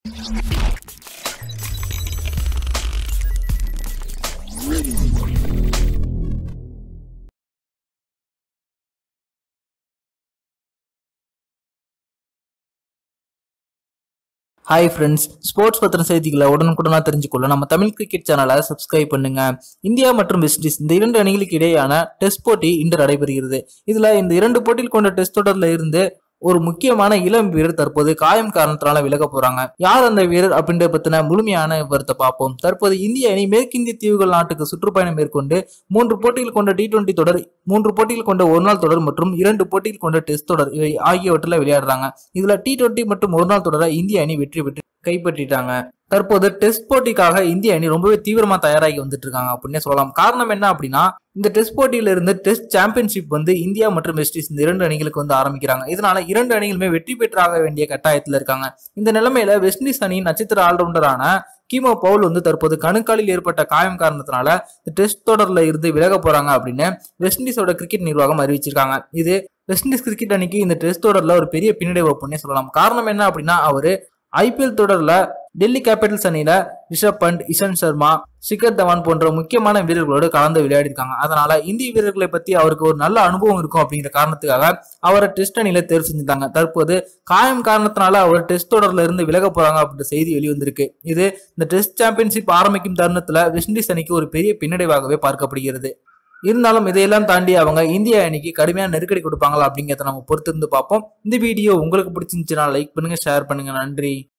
hi friends sports பத்தின செய்திகளை உடனுக்குடனா தெரிஞ்சுக்கொள்ள நம்ம தமிழ் கிரிக்கெட் சேனலை சப்ஸ்கிரைப் பண்ணுங்க இந்தியா மற்றும் வெஸ்ட் இண்டீஸ் இந்த இரண்டு அணிகளுக்கு இடையேயான டெஸ்ட் போட்டி இன்று நடைபெறுகிறது இதுல இந்த இரண்டு போட்டியில் கொண்ட டெஸ்ட் தொடர்ல இருந்து ஒரு முக்கியமான இளம் வீரர் தற்போது காயம் காரணத்தினால விலக போறாங்க யார் அந்த வீரர் அப்படின்றத பத்தின முழுமையான விவரத்தை பார்ப்போம் தற்போது இந்திய அணி மேற்கிந்திய தீவுகள் நாட்டுக்கு சுற்றுப்பயணம் மேற்கொண்டு மூன்று போட்டிகள் கொண்ட டி டுவெண்டி தொடர் மூன்று போட்டிகள் கொண்ட ஒருநாள் தொடர் மற்றும் இரண்டு போட்டிகள் கொண்ட டெஸ்ட் தொடர் இவை ஆகியவற்றில் விளையாடுறாங்க இதுல டி டுவெண்டி மற்றும் ஒருநாள் தொடரை இந்திய அணி வெற்றி பெற்று கைப்பற்றிட்டாங்க தற்போது டெஸ்ட் போட்டிக்காக இந்திய அணி ரொம்பவே தீவிரமா தயாராகி வந்துட்டு இருக்காங்க அப்படின்னே சொல்லலாம் காரணம் என்ன அப்படின்னா இந்த டெஸ்ட் போட்டியில இருந்து டெஸ்ட் சாம்பியன்ஷிப் வந்து இந்தியா மற்றும் வெஸ்ட் இண்டீஸ் இந்த இரண்டு அணிகளுக்கு வந்து ஆரம்பிக்கிறாங்க இதனால இரண்டு அணிகளுமே வெற்றி பெற்றாக வேண்டிய கட்டாயத்துல இருக்காங்க இந்த நிலைமையில வெஸ்ட் இண்டீஸ் அணியின் நட்சத்திர ஆல்ரவுண்டரான கீமோ பவுல் வந்து தற்போது கணுக்காலில் ஏற்பட்ட காயம் காரணத்தினால இந்த டெஸ்ட் தொடர்ல இருந்து விலக போறாங்க அப்படின்னு வெஸ்ட் இண்டீஸோட கிரிக்கெட் நிர்வாகம் அறிவிச்சிருக்காங்க இது வெஸ்ட் இண்டீஸ் கிரிக்கெட் அணிக்கு இந்த டெஸ்ட் தொடர்ல ஒரு பெரிய பின்னடைவு அப்படின்னே சொல்லலாம் காரணம் என்ன அப்படின்னா அவரு ஐபிஎல் தொடர்ல டெல்லி கேபிட்டல்ஸ் அணியில ரிஷப் பண்ட் இஷாந்த் சர்மா சிகர் தவான் போன்ற முக்கியமான வீரர்களோடு கலந்து விளையாடிருக்காங்க அதனால இந்திய வீரர்களை பத்தி அவருக்கு ஒரு நல்ல அனுபவம் இருக்கும் அப்படிங்கிற காரணத்துக்காக அவரை டெஸ்ட் அணியில தேர்வு செஞ்சிருந்தாங்க தற்போது காயம் காரணத்தினால அவர் டெஸ்ட் தொடர்ல இருந்து விலக போறாங்க அப்படின்ற செய்தி வெளிவந்திருக்கு இது இந்த டெஸ்ட் சாம்பியன்ஷிப் ஆரம்பிக்கும் தருணத்துல வெஸ்ட் இண்டீஸ் அணிக்கு ஒரு பெரிய பின்னடைவாகவே பார்க்கப்படுகிறது இருந்தாலும் இதையெல்லாம் தாண்டி அவங்க இந்திய அணிக்கு கடுமையான நெருக்கடி கொடுப்பாங்களா அப்படிங்கிறத நம்ம பொறுத்திருந்து பார்ப்போம் இந்த வீடியோ உங்களுக்கு பிடிச்சிருந்துச்சுன்னா லைக் பண்ணுங்க ஷேர் பண்ணுங்க நன்றி